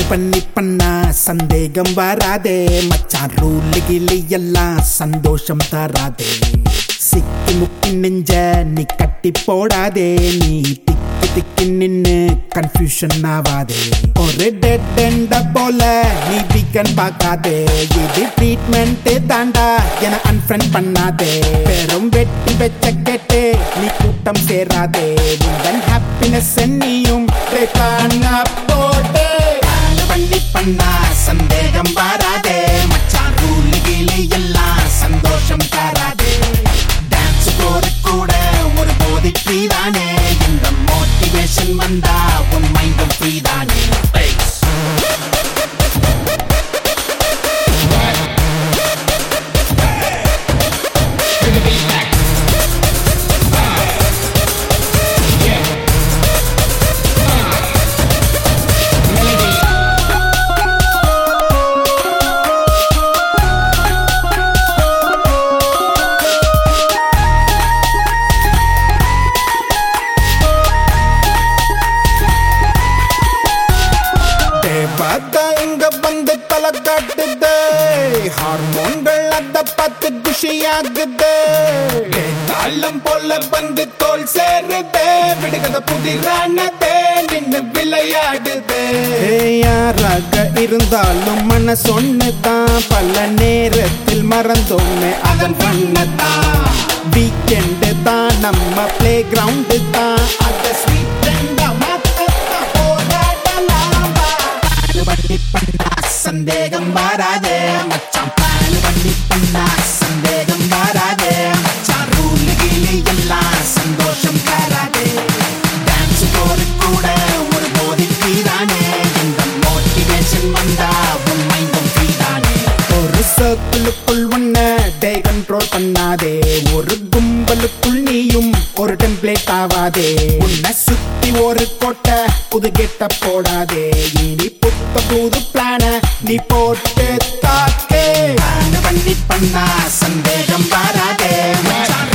பண்ணி பண்ணா சந்தேகம் வராதே மச்சான் ரூல் கிளி எல்லாம் சந்தோஷம் தராதே சிக்கி முக்கி நெஞ்ச நீ கட்டி போடாதே நீ திக்கி திக்கி நின்னு கன்ஃபியூஷன் ஆவாதே ஒரு டெட் எண்ட போல நீ வீக்கன் பார்க்காதே இது ட்ரீட்மெண்ட் தாண்டா என அன்ஃப்ரெண்ட் பண்ணாதே பெரும் வெட்டி வெச்ச கேட்டு நீ கூட்டம் சேராதே உங்கள் ஹாப்பினஸ் நீயும் போட்டே பண்ணி பண்ணா சந்தேகம் வராதே மச்சான் ரூல் கீழே எல்லாம் சந்தோஷம் தராதே டான்ஸ் போற கூட ஒரு போதை ஃப்ரீதானே இந்த மோட்டிவேஷன் வந்தா உன் மைண்டும் ஃப்ரீதானே தேவதா இங்க வந்து தலை காட்டுது ஹார்மோன்கள் அத பார்த்து குஷியாகுது தாளம் போல வந்து தோல் சேருது விடுகத புதிரானதே நின்னு விளையாடுது யாராக இருந்தாலும் மன சொன்னதான் பல நேரத்தில் மறந்தோமே அதன் பண்ணதான் வீக்கெண்டு தான் நம்ம பிளே கிரவுண்டு தான் அத ஸ்வீட் மாத்தத்தான் போராடலாம் வா. பாலு பண்ணி பண்ணா சந்தேகம் வராதே மச்சான் பாலு பண்ணி பண்ணா சந்தேகம் வராதே மச்சான் ரூல் கீழே எல்லாம் சந்தோஷம் தராதே டான்ஸ் போற கூட ஒரு போதை ஃப்ரீதானே இந்த மோட்டிவேஷன் வந்தா உன் மைண்டும் ஃப்ரீதானே ஒரு சர்க்கிளுக்குள் ஒன்ன டே கண்ட்ரோல் பண்ணாதே ஒரு கும்பலுக்குள் நீயும் ஒரு டெம்ப்ளேட் ஆவாதே உன்னை சுத்தி ஒரு கோட்டை புது கெட்ட போடாதே இனி புத்த புது பிளான நீ போட்டு தாக்கே பண்ணி பண்ணா சந்தேகம் வராதே மச்சான்